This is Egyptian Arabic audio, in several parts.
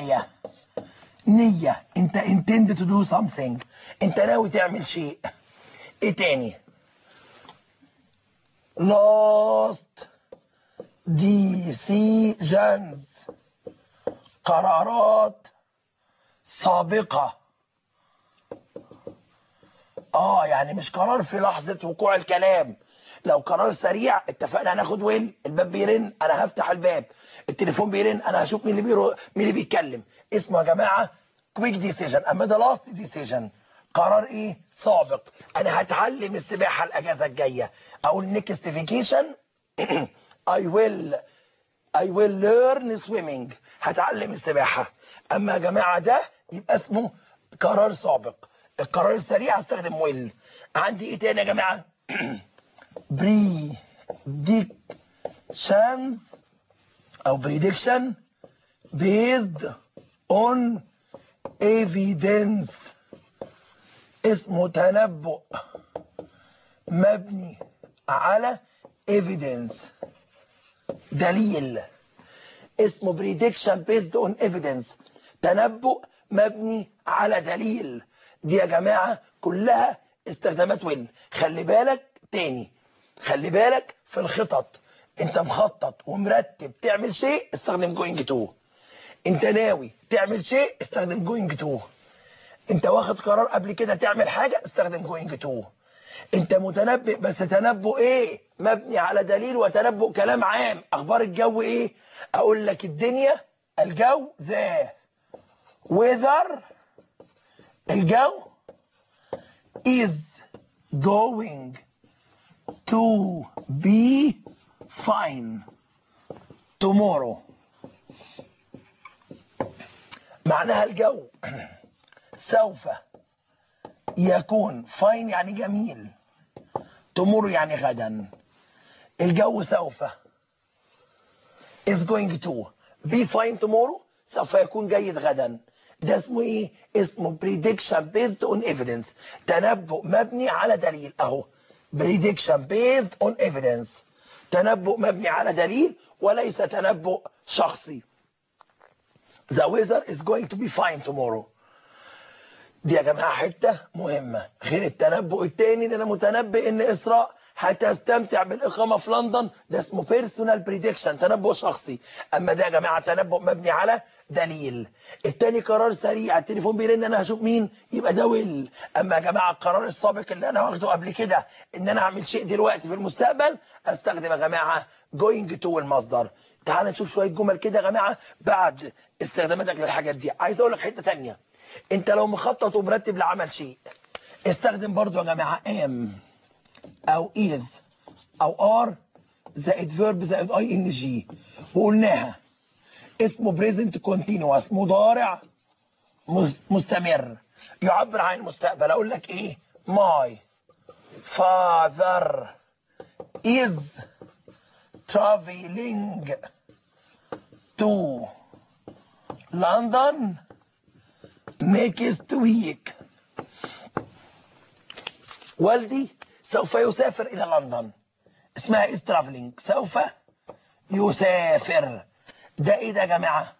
نوايا نية انت intend to do something انت ناوي تعمل شيء ايه تاني lost decisions قرارات سابقة اه يعني مش قرار في لحظة وقوع الكلام لو قرار سريع اتفقنا هناخد ويل الباب بيرن انا هفتح الباب التليفون بيرن انا هشوف مين اللي بيرو... مين اللي بيتكلم اسمه يا جماعه كويك ديسيجن اما ده لاست ديسيجن قرار ايه سابق انا هتعلم السباحه الاجازه الجايه اقول نيكست فيكيشن اي ويل I will learn swimming هتعلم السباحة أما يا جماعة ده يبقى اسمه قرار سابق القرار السريع هستخدم will عندي إيه تاني يا جماعة predictions أو prediction based on evidence اسمه تنبؤ مبني على evidence دليل اسمه prediction based on evidence تنبؤ مبني على دليل دي يا جماعة كلها استخدامات وين خلي بالك تاني خلي بالك في الخطط انت مخطط ومرتب تعمل شيء استخدم جوينج تو انت ناوي تعمل شيء استخدم جوينج تو انت واخد قرار قبل كده تعمل حاجة استخدم جوينج تو انت متنبئ بس تنبؤ ايه مبني على دليل وتنبؤ كلام عام اخبار الجو ايه اقول لك الدنيا الجو ذا weather الجو is going to be fine tomorrow معناها الجو سوف يكون فاين يعني جميل تمر يعني غدا الجو سوف is going to be fine tomorrow سوف يكون جيد غدا ده اسمه ايه اسمه prediction based on evidence تنبؤ مبني على دليل اهو prediction based on evidence تنبؤ مبني على دليل وليس تنبؤ شخصي the weather is going to be fine tomorrow دي يا جماعه حته مهمه غير التنبؤ التاني ان انا متنبئ ان اسراء هتستمتع بالاقامه في لندن ده اسمه بيرسونال بريدكشن تنبؤ شخصي اما ده يا جماعه تنبؤ مبني على دليل التاني قرار سريع التليفون بيرن انا هشوف مين يبقى ده ويل اما يا جماعه القرار السابق اللي انا واخده قبل كده ان انا اعمل شيء دلوقتي في المستقبل استخدم يا جماعه جوينج تو المصدر تعال نشوف شويه جمل كده يا جماعه بعد استخداماتك للحاجات دي عايز اقول لك حته ثانيه انت لو مخطط ومرتب لعمل شيء استخدم برضو يا جماعه ام او is او are زائد verb زائد اي ان جي وقلناها اسمه present continuous مضارع مستمر يعبر عن المستقبل اقول لك ايه my father is traveling to London next week والدي سوف يسافر إلى لندن اسمها is traveling سوف يسافر ده ايه ده يا جماعة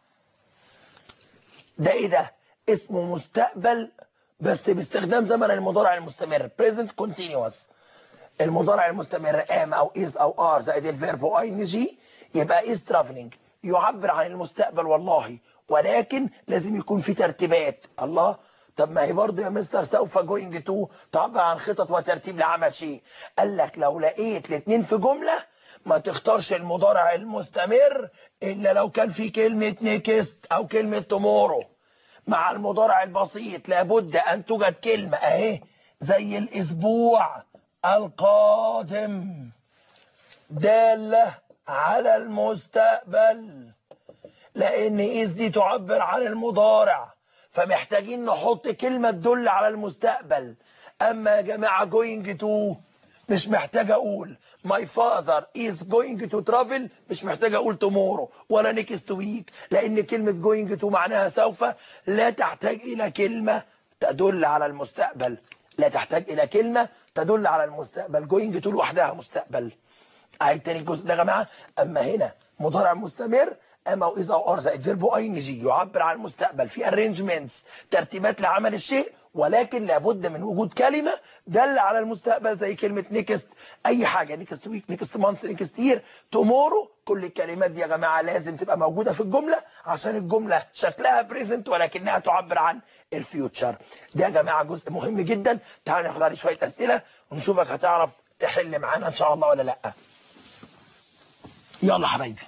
ده ايه ده اسمه مستقبل بس باستخدام زمن المضارع المستمر present continuous المضارع المستمر am او is او are زائد الفيرب او ان جي يبقى is traveling يعبر عن المستقبل والله ولكن لازم يكون في ترتيبات الله طب ما هي برضه يا مستر سوف جوينج تو تعبر عن خطط وترتيب لعمل شيء قال لك لو لقيت الاثنين في جمله ما تختارش المضارع المستمر الا لو كان في كلمه نيكست او كلمه تومورو مع المضارع البسيط لابد ان توجد كلمه اهي زي الاسبوع القادم داله على المستقبل لان إذ دي تعبر عن المضارع فمحتاجين نحط كلمة تدل على المستقبل اما يا جماعة going to مش محتاج اقول my father is going to travel مش محتاج اقول tomorrow ولا next week لان كلمة going to معناها سوف لا تحتاج الى كلمة تدل على المستقبل لا تحتاج الى كلمة تدل على المستقبل going to لوحدها مستقبل اهي تاني الجزء ده يا جماعة اما هنا مضارع مستمر اما واذا او ار زائد فيرب اي ان جي يعبر عن المستقبل في ارينجمنتس ترتيبات لعمل الشيء ولكن لابد من وجود كلمه دل على المستقبل زي كلمه نيكست اي حاجه نيكست ويك نيكست مانث نيكست يير تومورو كل الكلمات دي يا جماعه لازم تبقى موجوده في الجمله عشان الجمله شكلها بريزنت ولكنها تعبر عن الفيوتشر ده يا جماعه جزء مهم جدا تعالوا ناخد عليه شويه اسئله ونشوفك هتعرف تحل معانا ان شاء الله ولا لا يلا حبايبي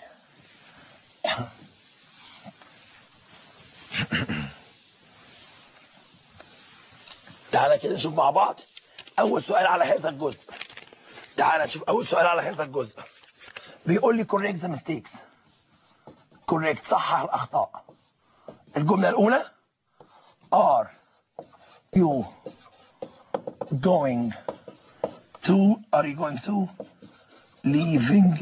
تعالى كده نشوف مع بعض اول سؤال على هذا الجزء تعالى نشوف اول سؤال على هذا الجزء بيقول لي correct the mistakes correct صحح الاخطاء الجمله الاولى are you going to are you going to leaving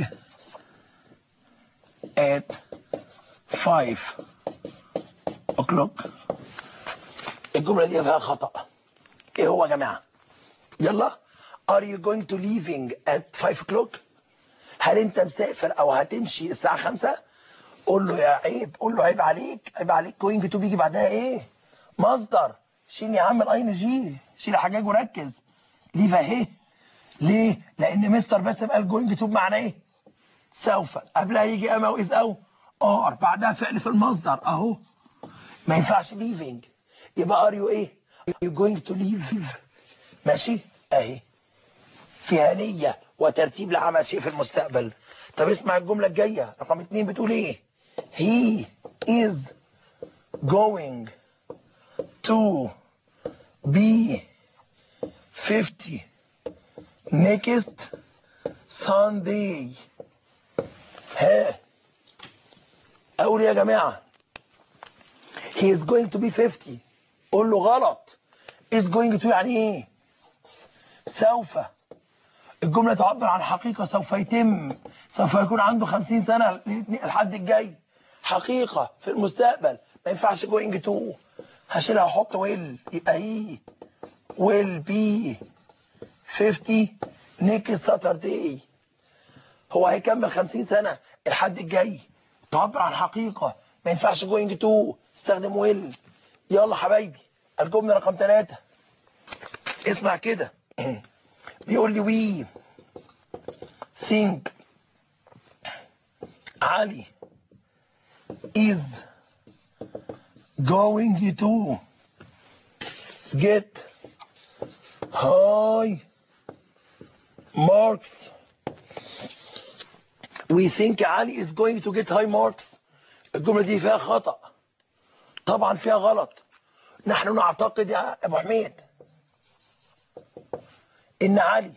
at 5 o'clock الجمله دي فيها خطأ ايه هو يا جماعه يلا are you going to leaving at 5 o'clock هل انت مسافر او هتمشي الساعه 5 قول له يا عيب قول له عيب عليك عيب عليك going to بيجي بعدها ايه مصدر شيل يا عم الاي ان جي شيل حجاج وركز ليف اهي ليه لان مستر باسم قال جوينج تو بمعنى ايه سوف قبلها يجي اما واذ او ار بعدها فعل في المصدر اهو ما ينفعش ليفينج يبقى ار يو ايه يو جوينج تو ليف ماشي اهي فيها نية وترتيب لعمل شيء في المستقبل طب اسمع الجملة الجاية رقم اتنين بتقول ايه he is going to be 50 next Sunday ها اقول يا جماعة he is going to be 50 قول له غلط is going to يعني ايه سوف الجملة تعبر عن حقيقة سوف يتم سوف يكون عنده 50 سنة الحد الجاي حقيقة في المستقبل ما ينفعش جوينج تو هشيلها واحط ويل يبقى هي ويل بي 50 نيكست ساترداي هو هيكمل 50 سنة الحد الجاي تعبر عن حقيقة ما ينفعش جوينج تو استخدم ويل يلا حبايبي الجملة رقم ثلاثة اسمع كده بيقول لي وي think علي is going to get high marks we think علي is going to get high marks الجملة دي فيها خطأ طبعا فيها غلط نحن نعتقد يا ابو حميد ان علي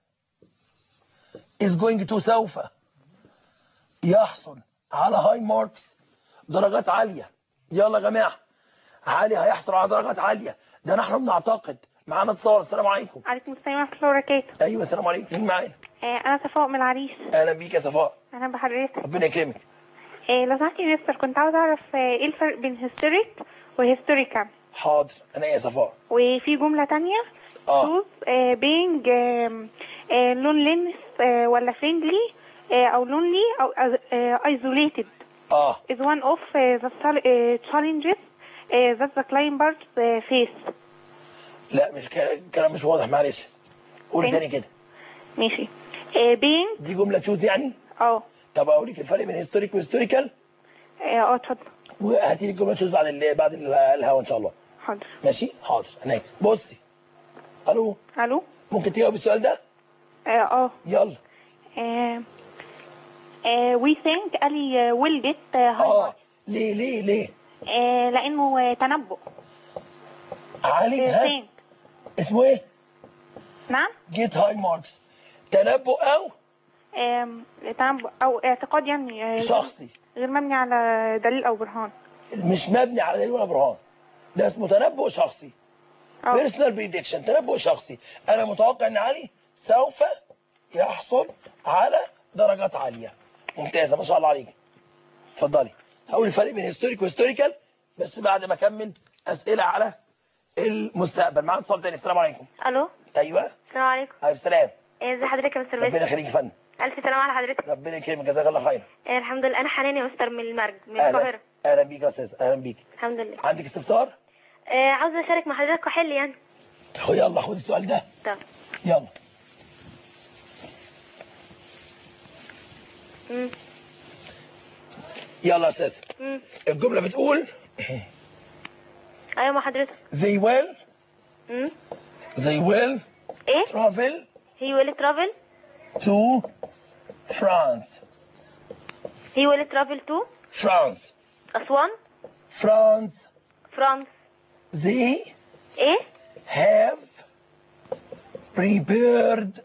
is going to سوف يحصل على هاي ماركس درجات عالية يلا يا جماعة علي هيحصل على درجات عالية ده نحن بنعتقد معانا اتصال السلام عليكم عليكم السلام ورحمة الله وبركاته ايوه السلام عليكم مين معانا آه، أنا صفاء من العريش اهلا بيك يا صفاء أهلا بحضرتك ربنا يكرمك آه، لو سمحت يا مستر كنت عاوز أعرف آه، إيه الفرق بين هيستوريك وهيستوريكال حاضر انا يا صفاء وفي جملة تانية اه choose آه، being آم، آه، loneliness آه، ولا friendly آه، أو lonely أو آه، isolated اه is one of آه، the chal- آه، challenges آه، that the climbers آه، face لا مش ك- كلام مش واضح معلش قول إيه؟ تاني كده ماشي آه، being دي جملة تشوز يعني اه طب اقول لك الفرق بين هيستوريك وهيستوريكال اه اه اتفضل وهاتي لي الجملة تشوز بعد ال- بعد ال- الهوا ان شاء الله حاضر ماشي حاضر انا بصي الو الو ممكن تجاوب السؤال ده اه اه يلا Uh, uh, we think Ali uh, will get uh, high اه marks. ليه ليه ليه uh, لأنه uh, تنبؤ علي uh, ها think. اسمه ايه نعم جيت هاي ماركس تنبؤ او um, تنبؤ أو اعتقاد يعني uh, شخصي غير مبني على دليل أو برهان مش مبني على دليل ولا برهان ده اسمه تنبؤ شخصي أو بيرسونال بريدكشن تنبؤ شخصي انا متوقع ان علي سوف يحصل على درجات عاليه ممتازه ما شاء الله عليك اتفضلي هقول الفرق بين هيستوريك وهيستوريكال بس بعد ما اكمل اسئله على المستقبل معانا اتصال تاني السلام عليكم ألو ايوه السلام عليكم عليكم السلام ازي حضرتك يا مستر ربنا باسم يخليك يا فندم ألف سلام على حضرتك ربنا يكرمك جزاك الله خير آه، الحمد لله أنا حنان يا مستر من المرج من اهلا القاهرة اهلا بيك يا استاذ اهلا بيك الحمد لله عندك استفسار آه، عاوزة أشارك مع حضرتك وأحل يعني خد يلا خد السؤال ده طب يلا مم. يلا يا استاذ مم. الجمله بتقول أيوة مع حضرتك they will مم. they will إيه travel he will travel to France he will travel to France أسوان France فرانس they إيه have prepared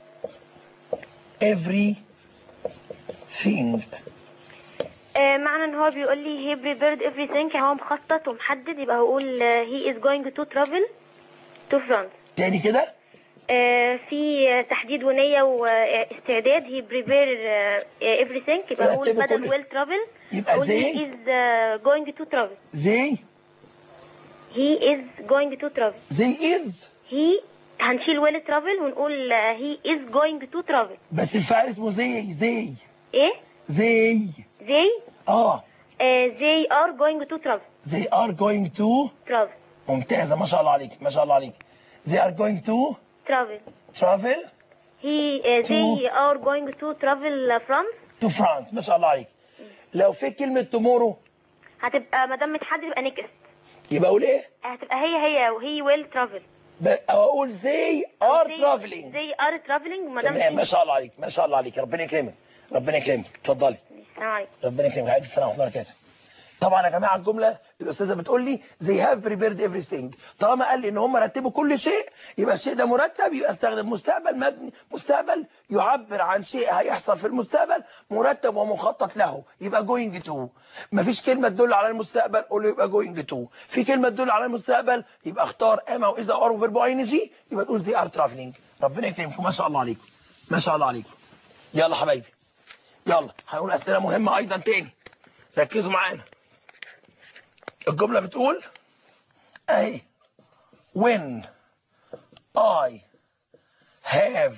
everything آه، معنى ان هو بيقول لي he prepared everything يعني هو مخطط ومحدد يبقى هقول آه، he is going to travel to France تاني كده آه، في آه، تحديد ونية واستعداد he prepare آه، آه، everything يبقى هقول رتبه بدل كله. will travel يبقى هقول زي؟ he is آه، going to travel they he is going to travel they is he هنشيل will travel ونقول آه، he is going to travel بس الفاعل اسمه زي زي ايه زي they اه آه، they are going to travel they are going to travel ممتازة ما شاء الله عليك ما شاء الله عليك they are going to travel travel he uh, they are going to travel from to France ما شاء الله عليك لو في كلمة tomorrow هتبقى ما دام متحدد يبقى نيكست يبقى أقول إيه؟ هتبقى هي هي وهي will travel ب- أو أقول they are They- traveling they are traveling ما دام تمام ما شاء الله عليك ما شاء الله عليك ربنا يكرمك ربنا يكرمك اتفضلي السلام عليكم ربنا يكرمك عليكم السلام ورحمة الله وبركاته طبعا يا جماعه الجمله الاستاذه بتقول لي they have prepared everything طالما قال لي ان هم رتبوا كل شيء يبقى الشيء ده مرتب يبقى استخدم مستقبل مبني مستقبل يعبر عن شيء هيحصل في المستقبل مرتب ومخطط له يبقى going to مفيش كلمه تدل على المستقبل قول له يبقى going to في كلمه تدل على المستقبل يبقى اختار اما واذا اور وفيرب اي ان جي يبقى تقول they are traveling ربنا يكرمكم ما شاء الله عليكم ما شاء الله عليكم يلا حبايبي يلا هنقول اسئله مهمه ايضا تاني ركزوا معانا الجملة بتقول أهي when I have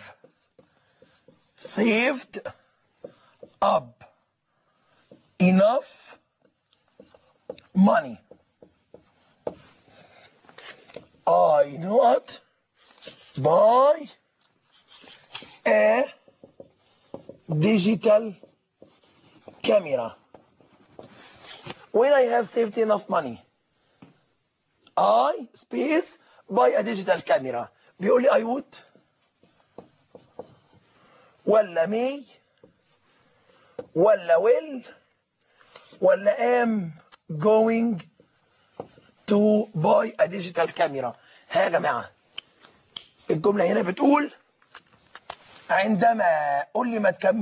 saved up enough money I not buy a digital camera when I have saved enough money I space buy a digital camera بيقول لي I would ولا may ولا will ولا am going to buy a digital camera ها يا جماعة الجملة هنا بتقول عندما قول لي ما تكمل